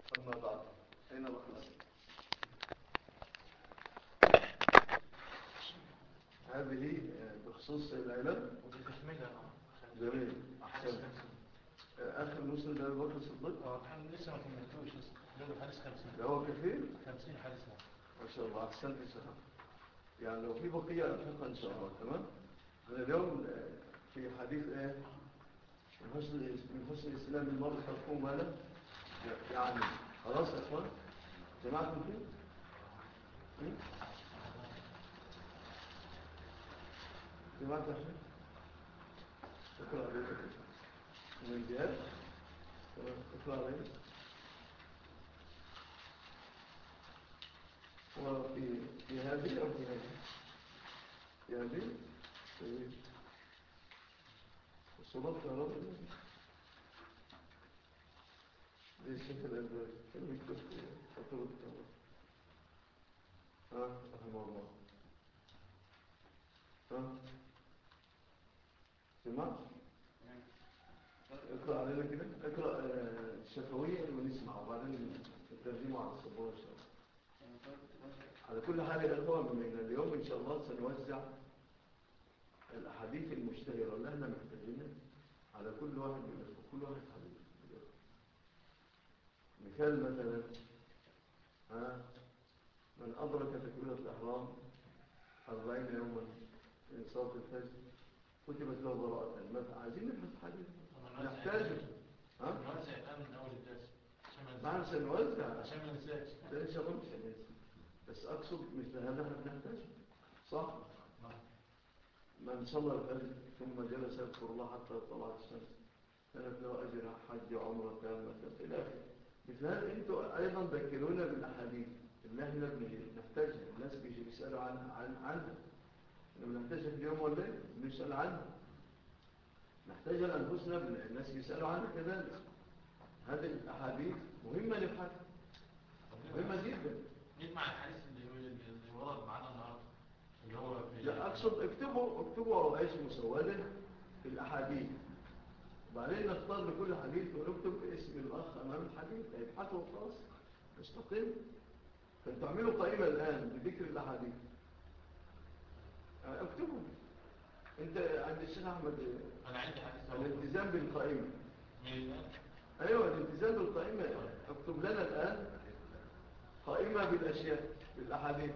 أما بعد أين الخلاص هذه بخصوص العلم جميل أحسن آخر مسلم ده بكر الصديق اه الحمد لسه ما كملتوش لسه ده الحديث 50 ده هو كثير 50 حديث ما شاء الله أحسنت يا شيخ يعني لو في بقية ألحقها إن شاء الله تمام أنا اليوم في حديث إيه من حسن من حسن الإسلام المرء تركه ماله يعني خلاص يا إخوان جماعتكم فيه هم؟ جماعة أحمد اقرأ عليك من الجهاز اقرأ عليك وفي في هذه أو في هذه في هذه في الصلاة كهرباء دي الشيخ الألباني كان يكتب في خطوة الكهرباء ها رحمه الله ها سمعت اقرأ علينا كده اقرأ الشفوية ونسمع وبعدين الترجمة على الصبورة إن شاء الله على كل حال يا إخوة من اليوم إن شاء الله سنوزع الأحاديث المشتهرة اللي احنا محتاجينها على كل واحد من الأخوة كل واحد حديث مثال مثلا ها من أدرك تكبيرة الإحرام أربعين يوما من صلاة الفجر كتبت له براءة مثلا عايزين نبحث حديث نحتاجه ها؟ نوزع الآن من أول الدرس عشان ما نحن ننساش سنوزع عشان ما ننساش ده إن شاء الله مش هننسى بس أقصد مثل هذا احنا بنحتاجه صح؟ من صلى الفجر ثم جلس يذكر الله حتى طلعت الشمس كانت له أجر حج وعمرة تامة إلى آخره مثل هذا أنتوا أيضا ذكرونا بالأحاديث اللي احنا بن- نحتاجها الناس بيجي بيسألوا عنها عن عنها لما نحتاجها في اليوم والليل بنسأل عنها نحتاجها لأنفسنا بن- الناس بيسألوا عنها كذلك هذه الأحاديث مهمة للحد مهمة جدا نسمع الحديث اللي اللي ورد معانا النهارده اللي هو في لا أقصد اكتبوا اكتبوا رئيس مسودة في الأحاديث وبعدين نختار لكل حديث ونكتب اسم الأخ أمام الحديث يبحثوا خلاص مستقيم فانتوا اعملوا قائمة الآن بذكر الأحاديث آه، اكتبوا انت عند الشيخ أحمد أنا عندي حديث أهو. الالتزام بالقائمة من الآن أيوة الالتزام بالقائمة اكتب لنا الآن قائمة بالأشياء بالأحاديث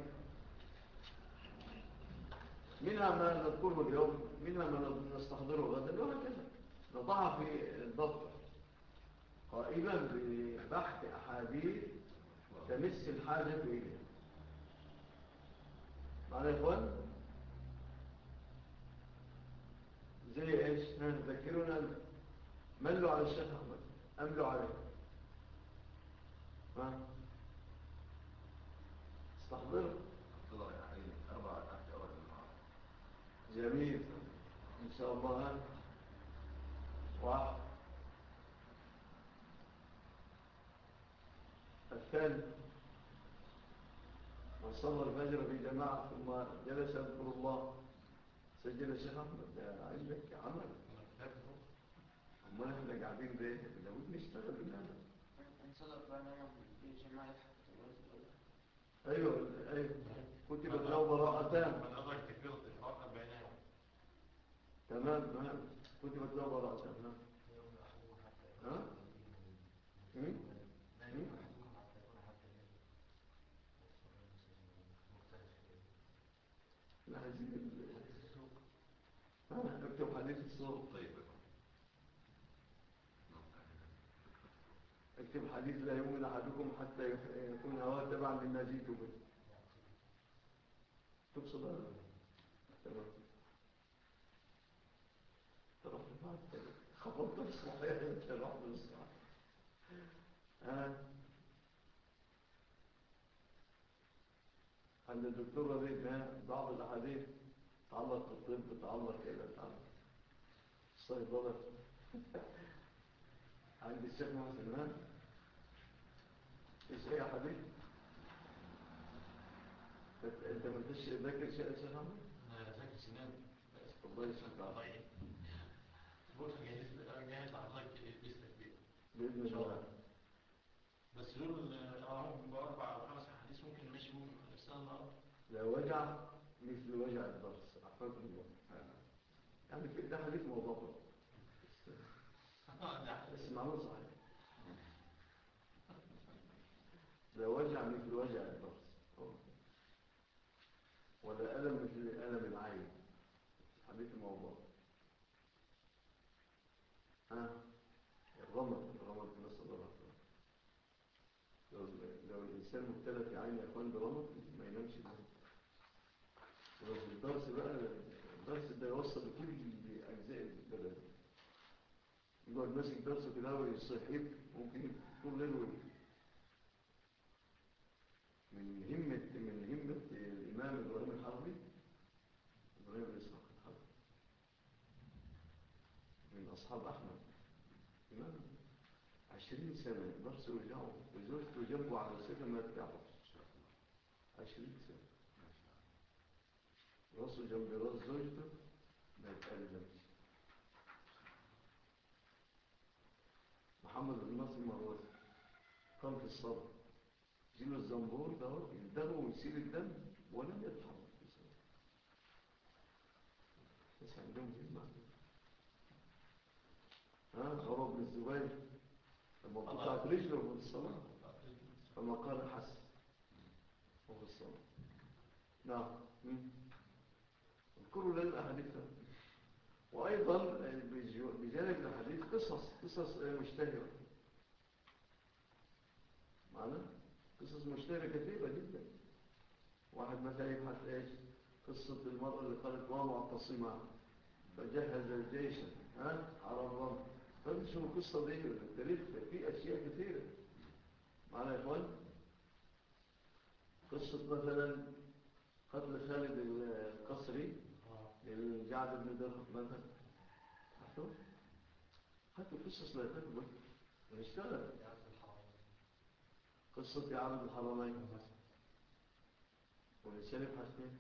منها ما نذكره اليوم منها ما نستحضره غدا وهكذا نضعها في الضبط قائمة ببحث أحاديث تمس الحاجة إليها معنا يا إخوان زي إيش ذكرونا ملوا على الشيخ أحمد أملوا عليه ها استحضر طلع يعني أربعة تحت أول المعارض جميل إن شاء الله ها واحد الثاني من صلى الفجر في جماعة ثم جلس يذكر الله سجل الشيخ أحمد ده عندك عمل أما احنا قاعدين ليه؟ لابد نشتغل بهذا انصدق بقى نوم في جماعة أيوه أيوه كتبت له براءتان من أدرك تكبيرة الإحرام 40 يوم تمام تمام كتبت له براءتان ها ها هم؟ هم؟ لا عايزين ال- ها اكتب حديث الصوت طيب اكتب حديث لا يؤمن احدكم حتى يح- يكون هواه تبعا لما جئت به تقصد هذا تمام تروح بعد خبطت الصحيح انت رحت الصحيح ها عند الدكتور رضيت ها بعض الاحاديث تعلق بالطب تعلق الى تعلق الصيدله عند الشيخ محسن ها ايش ايه يا حبيبي انت انت ما انتش ذاكر شيء يا شيخ محمد أنا ذاكر سنان الله يشفيك طيب بص جاهز جاهز لحضرتك باسمك بيه باذن الله بس دول أراهم بأربع أو خمس أحاديث ممكن نمشي بهم السنة النهاردة لا وجع مثل وجع الضرس عفاكم الله يعني في ده حديث موضوع بس معناه صحيح لا وجع مثل وجع الضرس ولا ألم مثل ألم العين حديث الموضوع ها الرمل الرمل في نص الله لو, لو الإنسان مبتلى في عين يا أخوان برمل ما ينامش الليل ولو في الدرس بقى الدرس ده يوصل لكل أجزاء البلد يقعد ماسك درسه كده ويصحيك ممكن طول الليل ويقف من همة من همة الإمام إبراهيم الحربي إبراهيم بن إسحاق الحربي من أصحاب أحمد إمام عشرين سنة درس وجعه وزوجته جنبه على سنة ما تعرفش عشرين سنة راسه جنب راس زوجته ما يتألمش محمد بن ناصر مروزي قام في الصلاة يجيله الزنبور ده يلدغه ويسيل الدم ولم يتحرك في الصلاة بس عندهم همة ها عروة بن الزبير لما قطعت رجله في الصلاة فما قال حسن وفي الصلاة نعم مم. اذكروا لنا الأحاديث وأيضا بجانب الحديث قصص قصص مشتهرة معنا قصص مشتهرة كثيرة جدا واحد مثلا يبحث ايش قصة المرأة اللي قالت ما معتصمة فجهز الجيش ها على الرمل فمش شو القصة دي التاريخ في أشياء كثيرة معنا يا إخوان قصة مثلا قتل خالد القصري للجعد بن درهم مثلا حتى حتى قصص لا تكبر ونشتغل قصة يعرض الحرمين والإنسان يبحث فيه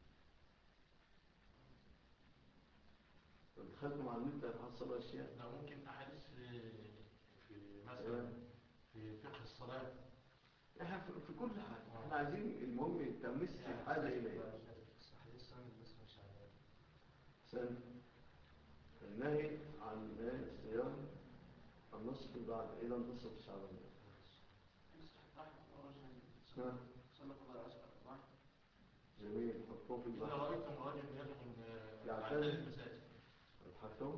دخلتم على النت هتحصلوا أشياء ده ممكن أحاديث في في مثلا في فقه الصلاة احنا في في كل حاجة احنا عايزين المهم تمس الحاجة إليه حديث سنة بس مش عارف سن النهي عن الصيام النصف بعد إلى النصف شعبان نعم صلى الله عليه وسلم جميل حطوه في إذا البحر رأيتم رجل يدخل يعتذر. عدد المساجد الحكم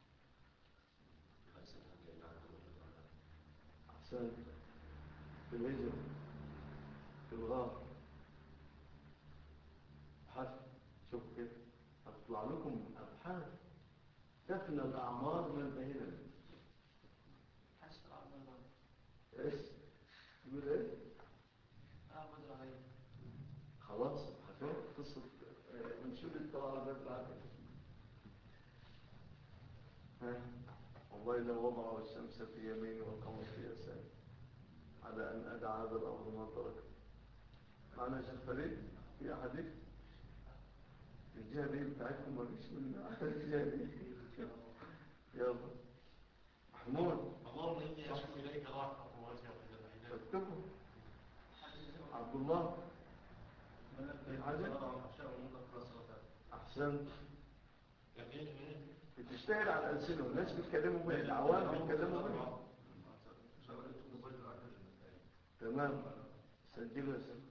أحسن في الهجرة في الغار بحث شوف كيف هتطلع لكم أبحاث تفنى الأعمار من بهنا حسن العبد الله إيش تقول إيه اه بدر عليه خلاص هتقول قصة آه، منشور الطلعة ده بعد ها والله لو وضعوا الشمس في يمين والقمر في يسار على أن أدعى هذا الأمر ما ترك معنا شيخ فريد في حديث الجهة دي بتاعتكم ما فيش منها الجهة دي يلا محمود اللهم إني أشكو إليك ضعف قوتي وقدر الحجاب اكتبه عبد الله في حاجة أحسنت يعني إيه إيه؟ بتشتهر على ألسنة الناس بيتكلموا بيه العوام بيتكلموا بيه تمام سجلوا يا سيدي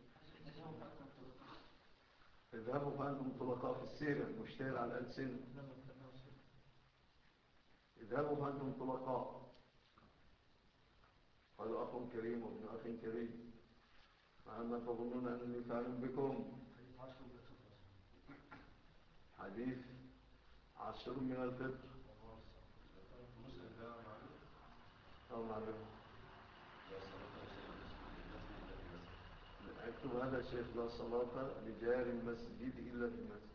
اذهبوا فأنتم طلقاء في السيرة مشتهر على الألسنة اذهبوا فأنتم طلقاء قالوا أخ كريم وابن أخ كريم مع ما تظنون أنني فاعل بكم حديث عشر من الفطر أو معلوم اكتب هذا الشيخ لا صلاة لجار المسجد إلا في المسجد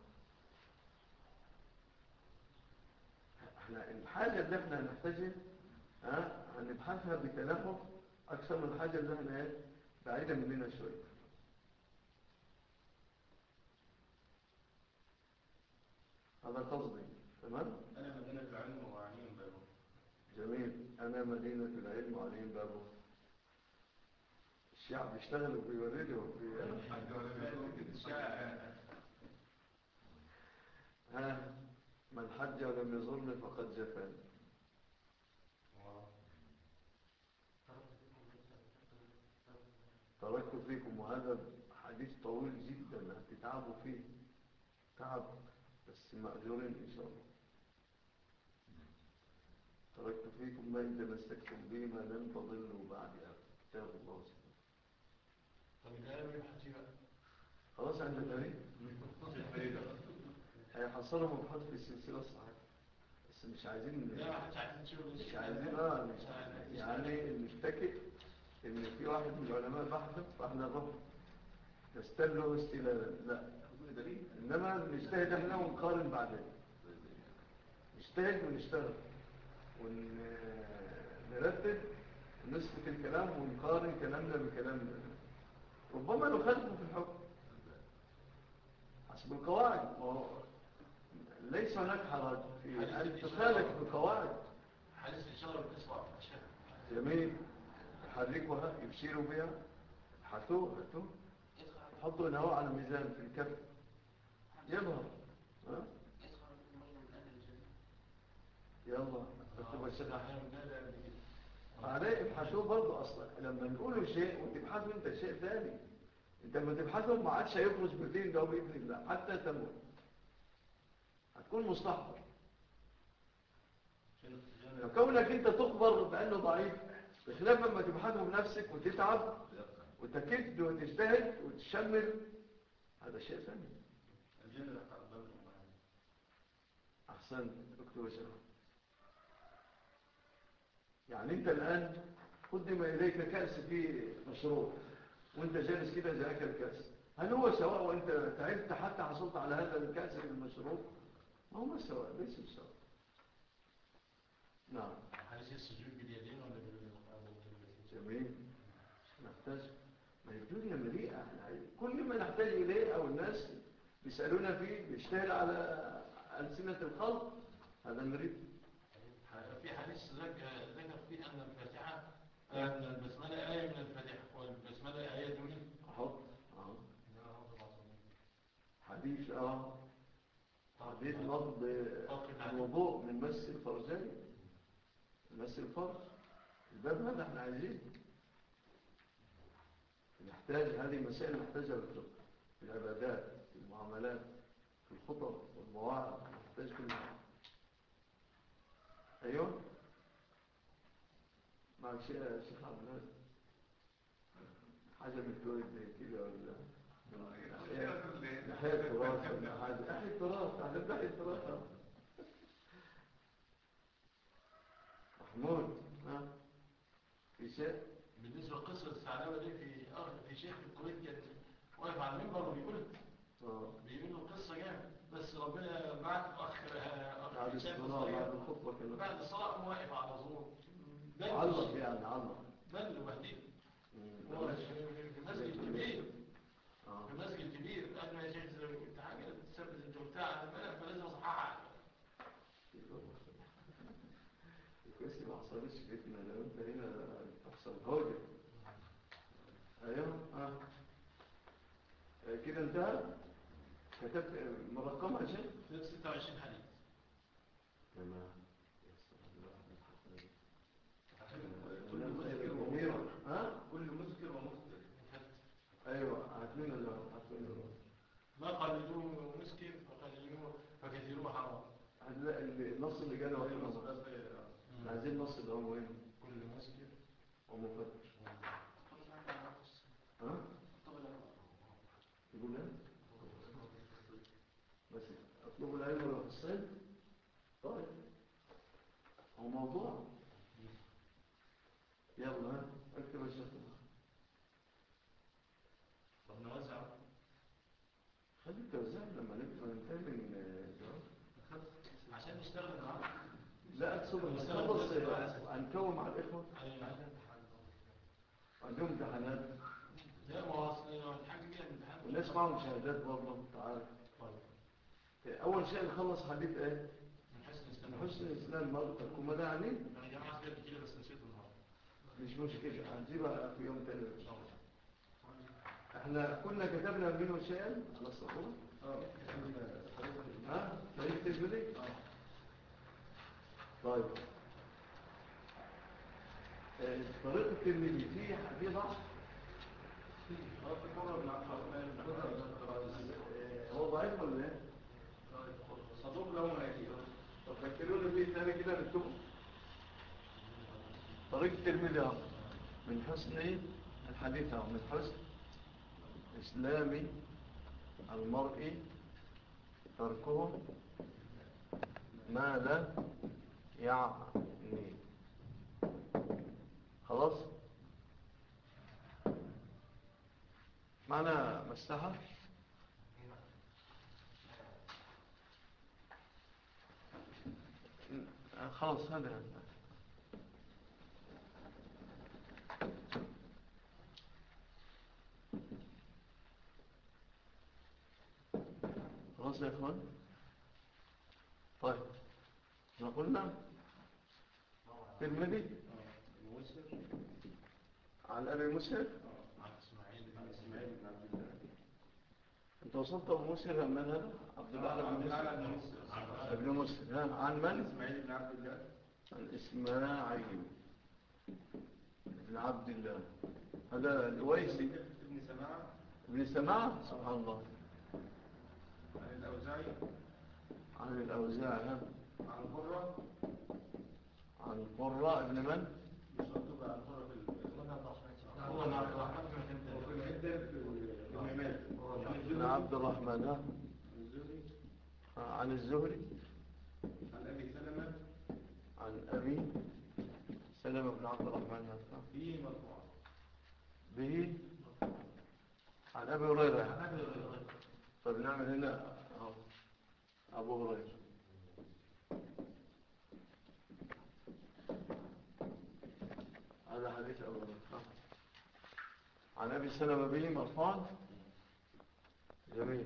احنا الحاجة اللي احنا هنحتاجها ها هنبحثها بتلفظ أكثر من الحاجة اللي احنا ايه بعيدة مننا شوية هذا قصدي تمام أنا مدينة العلم وعليم بابه جميل أنا مدينة العلم وعليم بابه الشعب بيشتغل وبيورد وبي... ها من حج ولم يزرني فقد جفاني تركت فيكم وهذا حديث طويل جدا هتتعبوا فيه تعب بس مأجورين إن شاء الله تركت فيكم ما إن تمسكتم به ما لن تضلوا بعد كتاب الله سبحانه طب الآية من الحجي بقى خلاص عند تاريخ هيحصلوا مبحث في السلسلة الصحيحة بس مش عايزين لا ما حدش عايز نشوف مش عايزين اه مش يعني نفتكر ان في واحد من العلماء بحث فاحنا نروح نستله استلالا لا دليل انما نجتهد احنا ونقارن بعدين نجتهد ونشتغل ونرتب ونثبت الكلام ونقارن كلامنا بكلام ربما نخالفه في الحكم حسب القواعد ما هو ليس هناك حرج في ان تخالف بقواعد حديث الإشارة بالإصبع عشان جميل يحركوها يبشروا بها حثوه هاتوه يدخل حطوا الهواء على الميزان في الكف يظهر ها يدخل المرء من أهل الجنة يلا اكتب الشيخ أحيانا من هذا قبل كده عليه ابحثوه برضه اصلا لما نقولوا شيء وتبحثوا انت شيء ثاني انت لما تبحثوا ما عادش هيخرج بالدين ده باذن الله حتى تموت هتكون مستحضر فكونك انت تخبر بانه ضعيف بخلاف لما تبحثه بنفسك وتتعب وتكد وتجتهد وتشمل هذا شيء ثاني الجنة لك أقدام الأمهات احسنت دكتور شرف يعني انت الان قدم اليك كأس فيه مشروب وانت جالس كده جاءك الكأس هل هو سواء وانت تعبت حتى حصلت على هذا الكأس المشروب ما هو سواء ليس سواء نعم حديث السجود باليدين ولا بالقلب جميل نحتاج ما هي الدنيا مليئة احنا عايز- كل ما نحتاج إليه أو الناس بيسألونا فيه بيشتهر على ألسنة الخلق هذا نريد في حديث ذكر ذكر فيه أن الفاتحة أن البسملة آية من الفاتحة والبسملة آية من أحط أهو حديث اه حديث نقض الوضوء من مس الفرجين مس الفرج الباب هذا احنا عايزين نحتاج هذه مسائل نحتاجها في الفقه في العبادات في المعاملات في الخطب والمواعظ نحتاج كل هذا ايوه مع الشيخ الشيخ عبد الهادي حاجه من الكويت زي كده ولا ناحية التراث ولا حاجة ناحية التراث احنا ناحية التراث محمود ها في شيء بالنسبة لقصة الثعلبة دي في أخ في شيخ في الكويت كان واقف على المنبر وبيقول اه بيقول له قصة جامد بس ربنا بعت أخ أخ بعد شاب الصلاة صغير. بعد الخطبة كده بعد الصلاة قام واقف على زور علق يعني علق بل وبهديل مم. هو في في مسجد كبير اه في مسجد كبير قال له يا شيخ لو انت حاجة تثبت انت بتاع على الملك فلازم اصححها كويس ما حصلتش فتنة لو انت هنا تحصل هوجة ايوه اه آه، كده انتهى كتبت مرقمة يا شيخ 26 حديث تمام كل مسكر كبيرة ومسكر ها كل مسكر ومسكر ايوه هاتلنا ده هاتلنا ده ما قلدوه مسكين فقلدوه فكثيروه حرام هتلاقي النص اللي جانا وقت النص عايزين النص اللي هو مهم كل مسكين ومفتش طب العلم ولا قصة ها طب العلم يقول ايه بس اطلبوا العلم ولا في الصيد طيب هو موضوع يلا ها اكتب الشيخ طب نوزع خلي التوزيع لما نبقى ننتهي من الجواب عشان نشتغل النهارده لا اقصد لما نخلص هنكون مع الاخوه عندهم امتحانات لا ما هو اصل الحاجه دي امتحان والناس معهم شهادات برضه انت عارف طيب اول شيء نخلص حديث ايه من حسن من استماع حسن الاسلام برضه الحكومه ده يعني انا جماعه سمعت كده بس نسيت النهارده مش مشكله هنجيبها في يوم تاني ان شاء الله احنا كنا كتبنا منه شيئا على الصفورة اه ها فريق الترمذي طيب آه، طريق الترمذي فيه فيه ضعف آه، هو ضعيف ولا ايه صدوق له مناكير طب فكروني بيه تاني كده نكتبه طريق الترمذي اهو من حسن ايه الحديث اهو من حسن اسلام المرء تركه ما لا يعني خلاص معنى مسحة خلاص هذا خلاص يا اخوان طيب احنا قلنا ترمذي عن ابي مسهر عن اسماعيل عن اسماعيل بن عبد الله انت وصلت ابو مسهر من هذا عبد الله بن عبد الله مسهر بن مسلم ابن مسهر ها عن من اسماعيل بن عبد الله عن اسماعيل بن عبد الله هذا الويسي ابن سماعه ابن سماعة سبحان الله عن الاوزاعي عن الاوزاعي ها عن قره عن قراء ابن من يصدق عن قره في هو مع عبد الرحمن بن حمد وفي العده في ابن مالك ابن عبد الرحمن ها الزهري عن الزهري عن ابي سلمه عن أبي سلمة بن عبد الرحمن ها به مرفوعا به عن أبي هريرة عن ابي هريره طيب نعمل هنا أهو. أبو هريرة هذا حديث أبو هريرة ها. عن أبي سلمة به مرفوعا جميل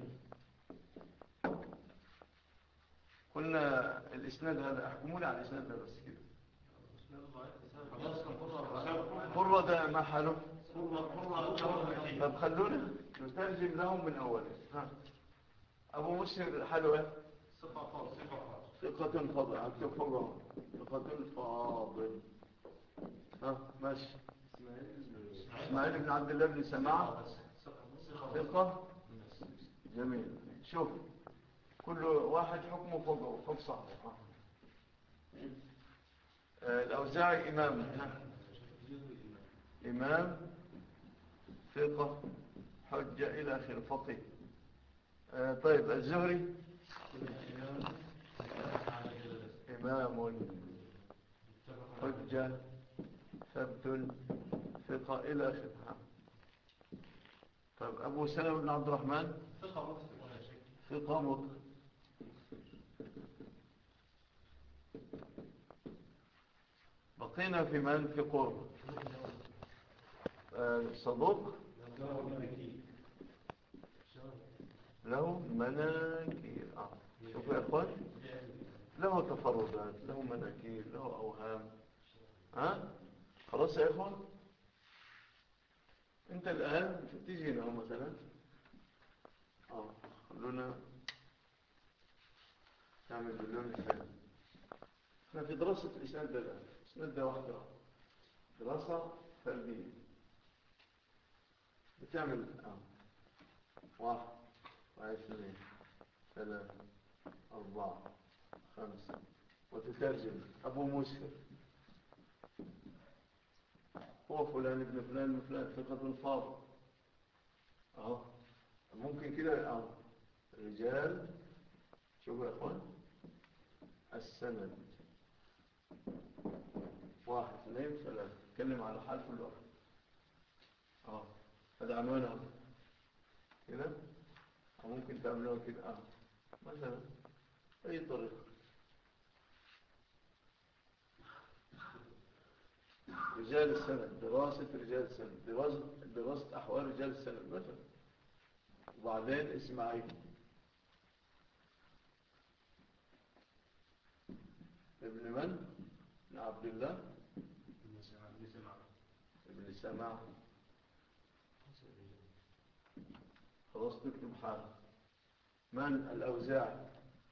قلنا الإسناد هذا أحكموا لي على الإسناد هذا بس كده خلاص كان قرة قرة ده ما حاله قرة قرة طب خلونا نترجم لهم من أوله ها. أبو مسلم حاله إيه صفة فاضل صفة فاضل ثقة فاضل أكتب فوقهم ثقة فاضل ها ماشي إسماعيل بن عبد الله بن سماعة ثقة جميل شوف كل واحد حكمه فوق فوق صاحبه ها. آه، الأوزاعي إمام ها. إمام ثقة حجة إلى آخر فقيه آه، طيب الزهري إمام حجة ثبت ثقة إلى آخر ها. طيب أبو سلمة بن عبد الرحمن ثقة مسلم ولا شيء ثقة مطلق بقينا في من في قرب آه، صدوق له مناكير آه. شوفوا يا اخوان له تفردات له مناكير له اوهام ها خلاص يا اخوان انت الان تيجي هنا مثلا اه خلونا نعمل باللون الثاني احنا في دراسة الاسناد ده الان الاسناد ده واحدة دراسة فردية بتعمل اه واحد واحد اثنين ثلاثة أربعة خمسة وتترجم أبو مسهر هو فلان ابن فلان ابن فلان ثقة فاضل أهو ممكن كده أهو رجال شوفوا يا أخوان السند واحد اثنين ثلاثة اتكلم على حال كل واحد أهو هذا عنوانها كده أو ممكن تعملوها كده أهو مثلا أي طريقة رجال السند دراسة رجال السند دراسة, دراسة أحوال رجال السند مثلا وبعدين إسماعيل ابن من؟ ابن عبد الله ابن سماع خلاص تكتب حالة من الأوزاعي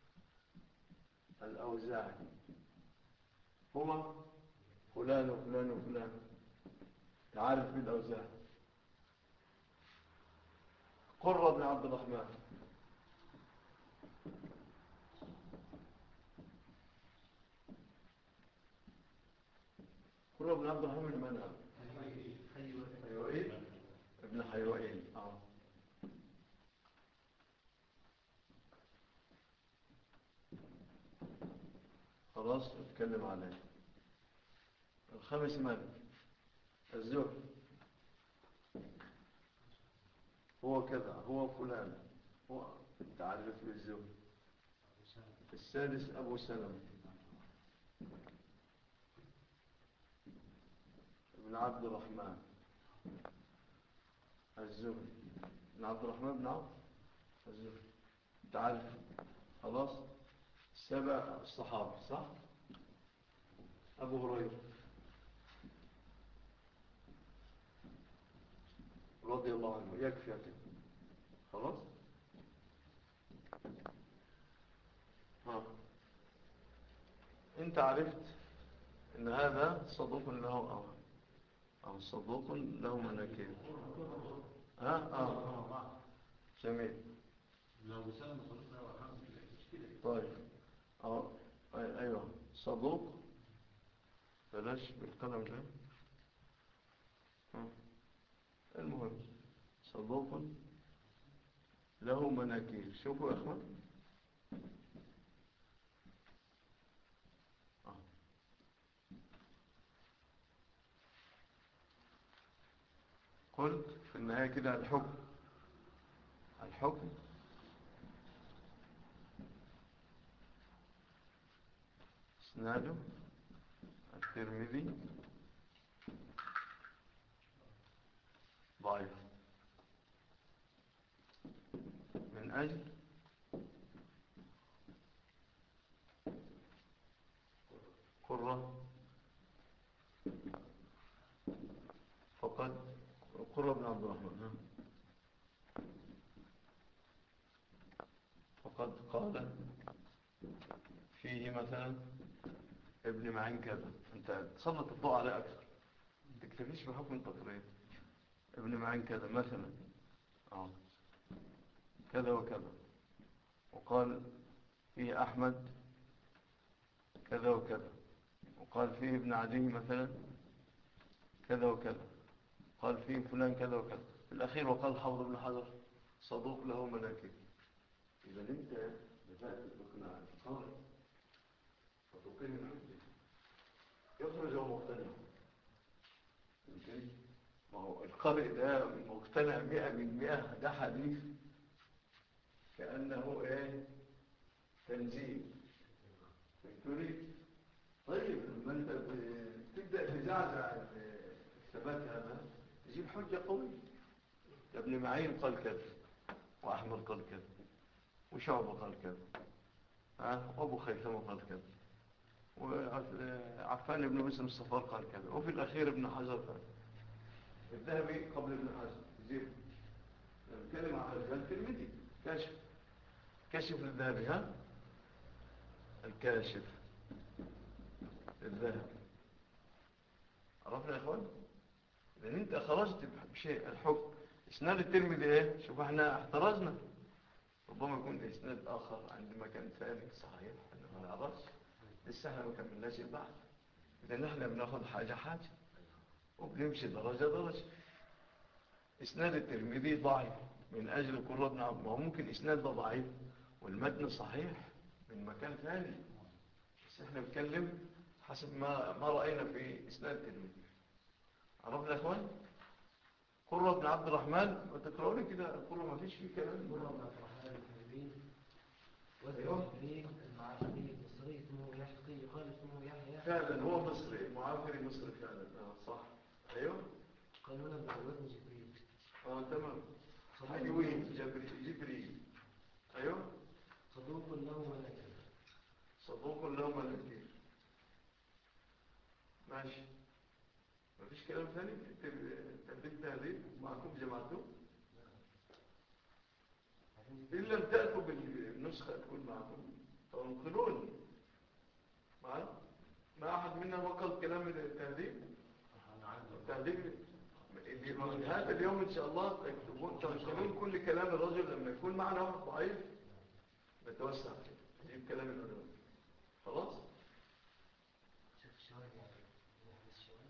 الأوزاعي هو فلان وفلان وفلان تعرف بالأوزاعي قرة بن عبد الرحمن قرة بن عبد الرحمن من هذا حيوئيل ابن حيوئيل اه خلاص اتكلم عليه الخامس من الزهر هو كذا هو فلان هو تعرف بالزهر السادس أبو سلمة ابن عبد الرحمن الزهري ابن عبد الرحمن بن عوف الزهري تعرف خلاص سبع الصحابة صح أبو هريرة رضي الله عنه يكفي كده خلاص ها انت عرفت ان هذا صدوق له او او صدوق له مناكير ها اه اه جميل لو بسلم صديقنا وحمد مش كده طيب اه أي- ايوه صدوق بلاش بالقلم ده ها. المهم صدوق له مناكير شوفوا يا اخوان آه. قلت في النهاية كده الحكم الحكم اسناده الترمذي ضعيف من أجل قرة فقد قرة بن عبد الرحمن ها؟ فقد قال فيه مثلا ابن معين كذا انت تسلط الضوء عليه اكثر ما تكتفيش بحكم التقرير ابن معين كذا مثلا اه كذا وكذا وقال فيه احمد كذا وكذا وقال فيه ابن عدي مثلا كذا وكذا قال فيه فلان كذا وكذا في الاخير وقال حوض بن حجر صدوق له مناكب اذا انت بدات تقنع القارئ فتقيم الحجة يخرج هو مقتنع يمكن ما هو القارئ ده مقتنع مئة من مئة ده حديث كأنه ايه تنزيل تريد طيب لما انت ب- تبدأ تزعزع الثبات هذا تجيب حجة قوية ابن معين قال كذا وأحمد قال كذا وشعبة قال كذا ها وابو خيثمة قال كذا وعفان بن مسلم الصفار قال كذا وفي الأخير ابن حجر قال الذهبي قبل ابن حجر زين نتكلم عن الترمذي كاشف كشف للذهبي ها الكاشف الذهبي عرفنا يا اخوان لان انت خرجت بشيء الحكم اسناد الترمذي ايه شوف احنا احترزنا ربما يكون اسناد اخر عند مكان ثاني صحيح احنا ما نعرفش لسه احنا ما كملناش البحث اذا احنا بناخد حاجه حاجه وبنمشي درجه درجه اسناد الترمذي ضعيف من اجل قرة بن عبد ما هو ممكن اسناد ده ضعيف والمتن صحيح من مكان ثاني بس احنا بنتكلم حسب ما ما راينا في اسناد الترمذي عرفنا يا اخوان قرة بن عبد الرحمن ما تقرأوا لي كده قرة ما فيش فيه كلام مرة من الرحمن الكريم أيوه. والزهري المعافري المصري اسمه يحيى يقال اسمه يحيى فعلا هو مصري معافري مصري فعلا اه صح ايوه قالوا له بوزن جبريل اه تمام صدوق حيوين جبري جبريل ايوه صدوق له ملكة صدوق له ملكين ماشي مفيش كلام ثاني تديك تهذيب معكم جماعته إن لم تأتوا بالنسخة تكون معكم فانقلوني معي ما أحد منا نقل كلام التهذيب أنا عندي التهذيب اللي من هذا اليوم إن شاء الله تكتبون تنقلون كل كلام الرجل لما يكون معنا واحد ضعيف نتوسع فيه نجيب كلام العلماء خلاص شوف الشواهد يعني من حديث الشواهد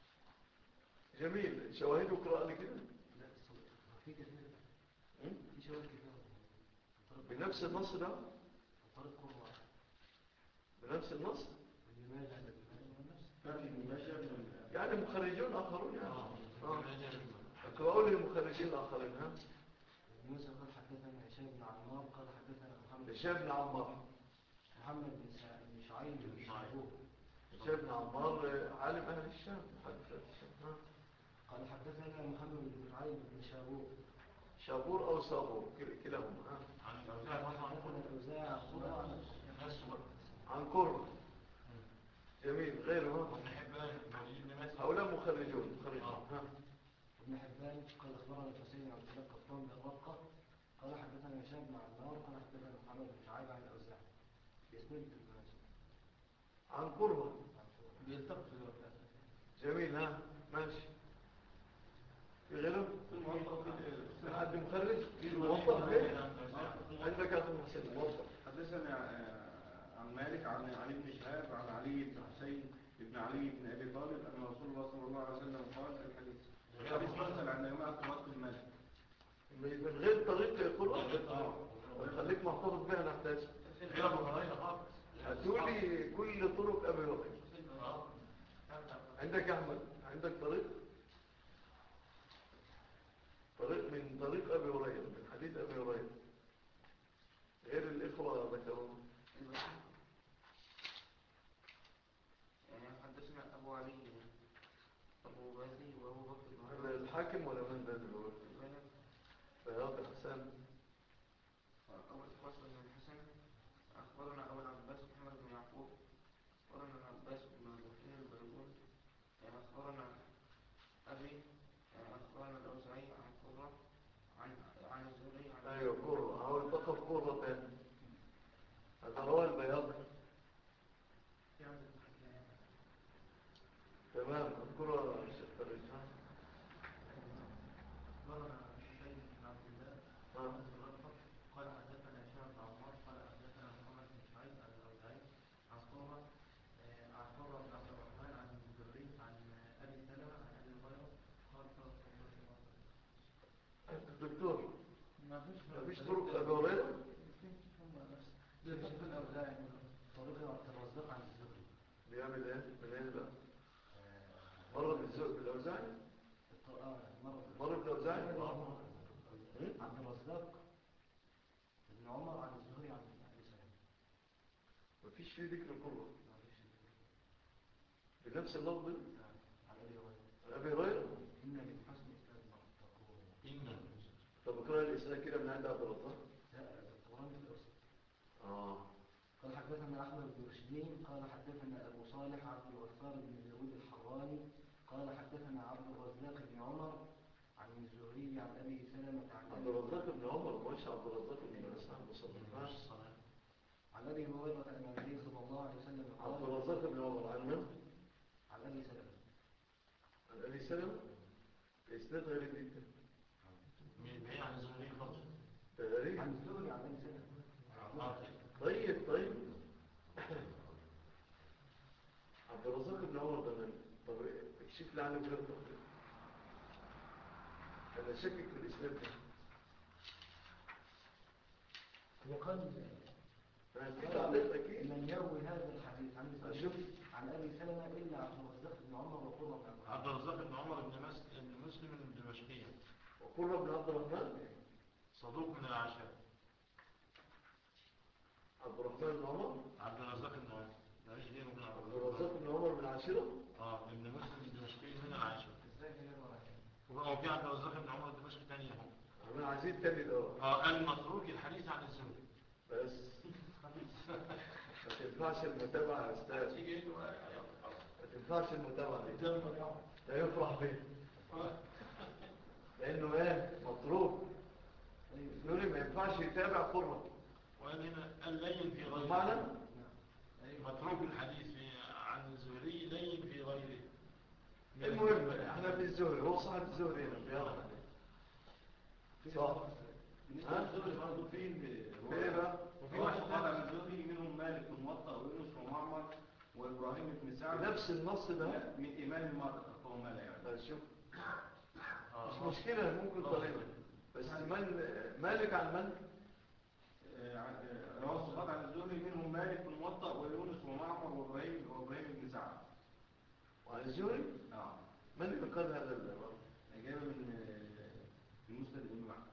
جميل شواهد وقراءة لي كده لا الصوت في كثير م? في شواهد كثير بنفس النص ده طريق قوة بنفس النص لماذا نفس فاتي مباشر من يعني مخرجون آخرون يعني آه. آه. آه. اقرأوا لي المخرجين الآخرين ها موسى قال حدثنا هشام بن عمار قال حدثنا محمد هشام بن عمار محمد بن سع- بن شعيب بن شعبوب هشام بن عمار آه، عالم أهل الشام محدث أهل الشام ها قال حدثنا محمد بن شعيب بن شعبوب شابور أو صابور كل- كلاهما ها عن الأوزاع طبعا حدثنا الأوزاع خضر عن الأسود عن قرة جميل غيره ها وابن حبان وليد بن مسلم هؤلاء مخرجون مخرجون آه. ها ابن حبان قال أخبرنا الحسين عن سلاك قطان بن رقة قال حدثنا هشام بن عمار قال حدثنا محمد بن شعيب عن الأوزاع بإسناد ابن عن قرة بيلتقي في الوقت جميل ها ماشي في غيره في حد مخرج في موظف ايه عندك يا اخي حسين موظف حدثنا آه، عن مالك عن علي بن شهاب عن علي بن حسين بن علي بن ابي طالب ان رسول الله صلى الله عليه وسلم قال في الحديث الحديث مثل عن جماعه توقي الملك من غير طريق قرآن ويخليك محتفظ بها نحتاج غير أبو هريرة خالص هاتولي كل طرق أبي بكر آه. عندك يا أحمد عندك طريق طريق من طريق أبي هريرة من حديث أبي هريرة غير الإخوة ذكروا حدثنا أبو علي أبو غازي وأبو بكر بن هذا الحاكم ولا من ذا دلوقتي غالب بياض حسان أبو الفصل بن الحسن أخبرنا أبو العباس محمد بن يعقوب أخبرنا العباس بن الوكيل البيضون أخبرنا أبي أخبرنا الأوزعي عن قرة عن عن الزهري عن أيوة قرة هو التقف قرة تاني هذا روى البياض تمام القرى الشيخ الرجال أخبرنا شيخ بن عبد الله آه. قال حدثنا هشام بن عمار قال حدثنا محمد بن شعيب عن الأوزاعي عن قرة آه، عن قرة بن عبد الرحمن عن الزهري عن آه، أبي سلمة عن أبي هريرة قال قال الدكتور ما فيش طرق أبي هريرة الأوزاعي طريقة عبد الرزاق عن الزهري بيعمل ايه؟ من ايه بقى؟ آه، مرة بالزوج بالأوزاعي؟ الط- آه، مرة مرة بالأوزاعي؟ عبد الرزاق بن عمر عن الزهري عن أبي سلمة مفيش فيه ذكر قرة ما فيش بنفس اللفظ ده؟ عن أبي هريرة عن أبي هريرة إن من حسن إسلام تقول إن طب اقرأ الإسلام كده من عند عبد الرزاق لا القرآن في الأصل آه قال حدثنا أحمد بن رشدين قال حدثنا أبو صالح عبد الغفار بن داود الحراني قال حدثنا عبد الرزاق بن عمر عن الزهري عن أبي سلمة عن عبد أبي الرزاق بن عمر مش عبد الرزاق بن مسعود مصطفى عن أبي هريرة أن النبي صلى الله عليه وسلم عبد قال الرزاق بن عمر عن من؟ عن أبي سلمة عن أبي سلمة إسناد غريب جدا من بعيد عن الزهري خالص ده غريب عن الزهري عن أبي سلمة آه. طيب طيب عبد الرزاق بن عمر ده من طب اكشف لي عنه كده بتقول. انا شاكك في الاسناد ده وقال انا في تعليق اكيد من يروي هذا الحديث عن الزهري اشوف عن أبي سلمة إلا عبد الرزاق بن عمر وقرة بن عبد عبد الرحمن الرزاق بن عمر بن مس- بن مسلم الدمشقي وقرة بن عبد الرحمن صدوق من العشاء عبد الرحمن بن عمر عبد الرزاق بن عمر ده مش غيره من عبد عبد الرزاق بن عمر بن عاشرة اه ابن مسلم الدمشقي من العشاء ازاي يروي وهو في عبد الرزاق بن عمر الدمشقي تاني اهو انا عايزين تاني الاول اه المتروك الحديث عن الزهري بس ما تنفعش المتابعة يا استاذ تيجي انت ما تنفعش المتابعة دي لا يفرح به لانه ايه مطروق يقول لي ما ينفعش ينفعش يتابع قرة وقال هنا اللين في غيره معنى متروك الحديث في عن الزهري لين في غيره المهم احنا في الزهري هو صاحب الزهري هنا في هذا الحديث صح بالنسبة للزهري برضه في ايه بقى وفي واحد قال عن الزهري منهم مالك وموطأ ويونس ومعمر وابراهيم بن سعد نفس النص ده من ايمان المرء هو مالك يعني طيب شوف مش مشكلة ممكن طريقة بس من مالك عن من رواه الصفات عن الزهري منهم مالك وموطأ ويونس ومعمر وابراهيم وابراهيم بن سعد وعن الزهري نعم من اللي قال هذا الأمر إجابة من من مسند الإمام أحمد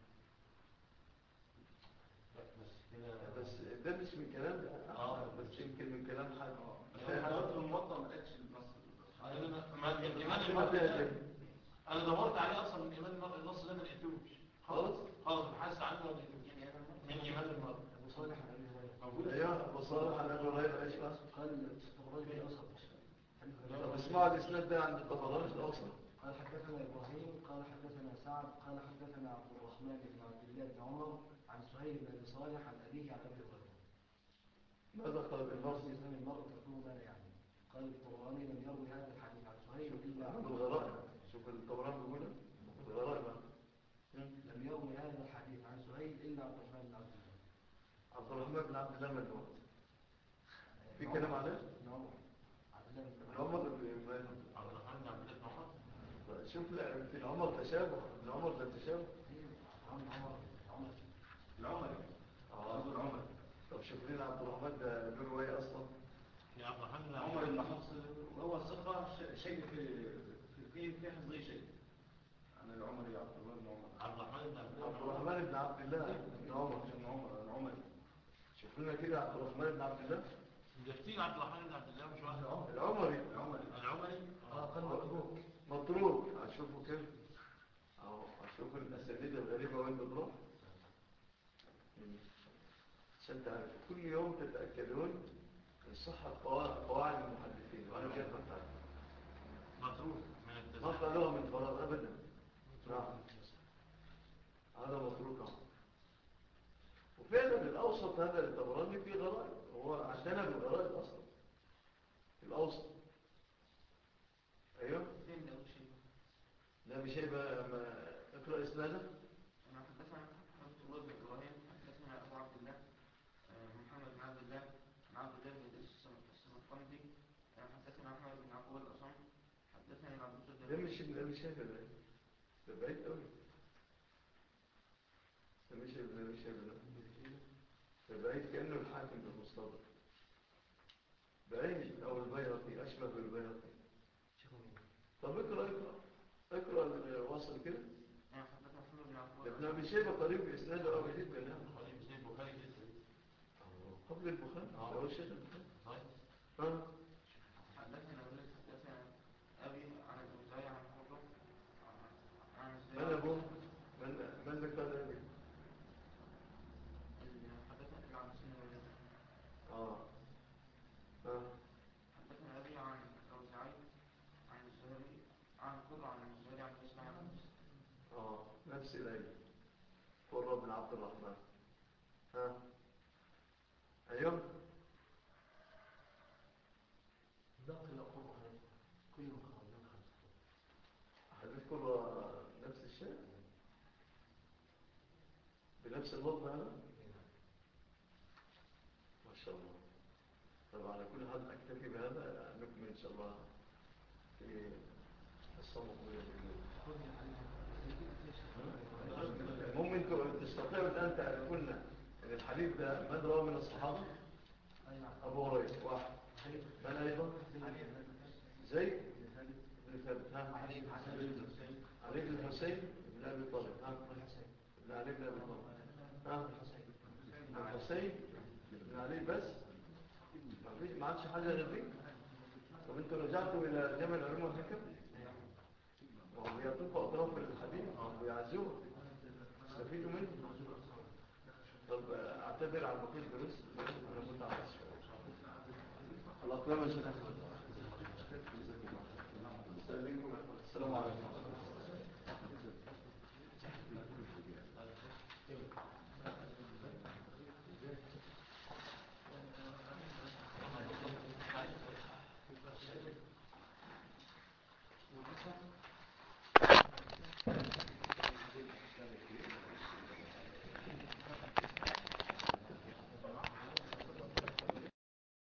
بس كده بس ده مش من كلام ده آه. بس يمكن من كلام حد بس حلاوة الموطأ ما قالش النص أنا ما الإيمان ما المرء ده ده. أنا دورت عليه أصلا من إيمان المرء النص ده ما لقيتوش خلاص خلاص بحثت عنه ما لقيتوش من إيمان المرء أبو صالح عن أبي هريرة موجود ايوه ابو صالح عن ابي هريره ايش بقى قال الطبراني في الأوسط طب اسمعوا الاسناد ده عند الطبراني الاوسط قال حدثنا إبراهيم قال حدثنا سعد قال حدثنا عبد الرحمن بن عبد الله بن عمر عن سهيل بن أبي صالح عن أبيه عن أبي هريرة ماذا قال النص النص لسان المرء تكون ما لا يعني قال الطبراني لم يروي هذا الحديث عن سهيل إلا عن عن الغرائب شوف الطبراني بيقول إيه؟ الغرائب لم يروي هذا الحديث عن سهيل إلا عبد الرحمن بن عبد الله عبد الرحمن بن عبد الله من هو في كلام عليه بن عمر عبد الله بن ابن عمر بن عبد الرحمن بن عبد الله بن عمر شوف لا في العمر تشابه ابن عمر ده تشابه عمر عمر عمر العمري أبو العمري طب شوف لنا عبد الرحمن ده له روايه اصلا يا عبد الرحمن بن عمر عبد بن الله حفص وهو ثقة ش- شيء في في في في حفظه شيء عن العمري عبد الله بن عمر عبد الرحمن بن عبد الله عبد بن عمر الرحمن بن عبد الله بن عمر بن عمر العمري شوف لنا كده عبد الرحمن بن عبد الله ده كتير عبد الرحمن بن عبد الله مش واحد العمري العمري العمري اه قال مطروق مطروق هتشوفوا كده اهو هتشوفوا الاسانيد الغريبه وين بتروح مم. عشان تعرفوا كل يوم تتاكدون من صحه قواعد قواعد المحدثين وانا شايف بتاعتهم مطروح من ما التزاحم قالوها من فراغ ابدا نعم هذا متروك أهو. وفعلا الاوسط هذا الطبراني فيه غرائب هو عندنا بالغرائب اصلا في الاوسط ايوه فين ده أول شيء لا مش هيبقى ما اقرا اسناده أنا حدثنا عبد الله بن إبراهيم حدثنا أبو عبد الله آه، محمد بن عبد الله عن عبد الله بن إدريس السم- السمرقندي آه، حدثنا أحمد بن عقول الأصم حدثني عبد الصدق ده مش ده مش هيبقى ده ده بعيد قوي ده مش هيبقى ده مش هيبقى ده ده بعيد كانه الحاكم بالمستدرك بعيد او البيهقي اشبه بالبيهقي شيخه مين طب اقرا اقرا اقرا الوصل كده آه، حدثنا محمد بن عقول ده ابن ابي شيبه قريب باسناده قوي جدا يعني البخاري زي البخاري كده قبل البخاري آه. ده هو الشيخ البخاري طيب ها حدثنا ولد حدثنا أبي عن الأوزاعي عن حرب عن من ابوه من من اللي قال ابي حدثنا أبي عن سنة ولد اه ها حدثنا أبي عن الأوزاعي عن الزهري عن قرة عن الزهري عن الإسلام عن الإسلام اه نفس العلم قرة بن عبد الرحمن ها ايوه باقي الأقوال خمسة كلهم خمسة خمسة حديث قرة نفس الشيء بنفس اللفظ هذا ما شاء الله طب على كل حال اكتفي بهذا نكمل ان شاء الله في الصمت خذني عليها المهم انتوا تستطيعوا الان تعرفون ان الحديث ده من رواه من الصحابه أي نعم ابو هريره واحد من ايضا زيد بن ثابت ها علي بن حسين علي بن الحسين بن ابي طالب ها والحسين بن علي بن ابي طالب ها والحسين بن الحسين بن علي بس ما فيش ما عادش حاجه غير دي طب انتوا رجعتوا الى جامع العلوم والحكم وهم بيعطوكوا اطراف الحديث وهم بيعزوه استفيدوا منه طب اعتذر عن بقيه الدروس انا متعب شويه الاقلام يا شيخ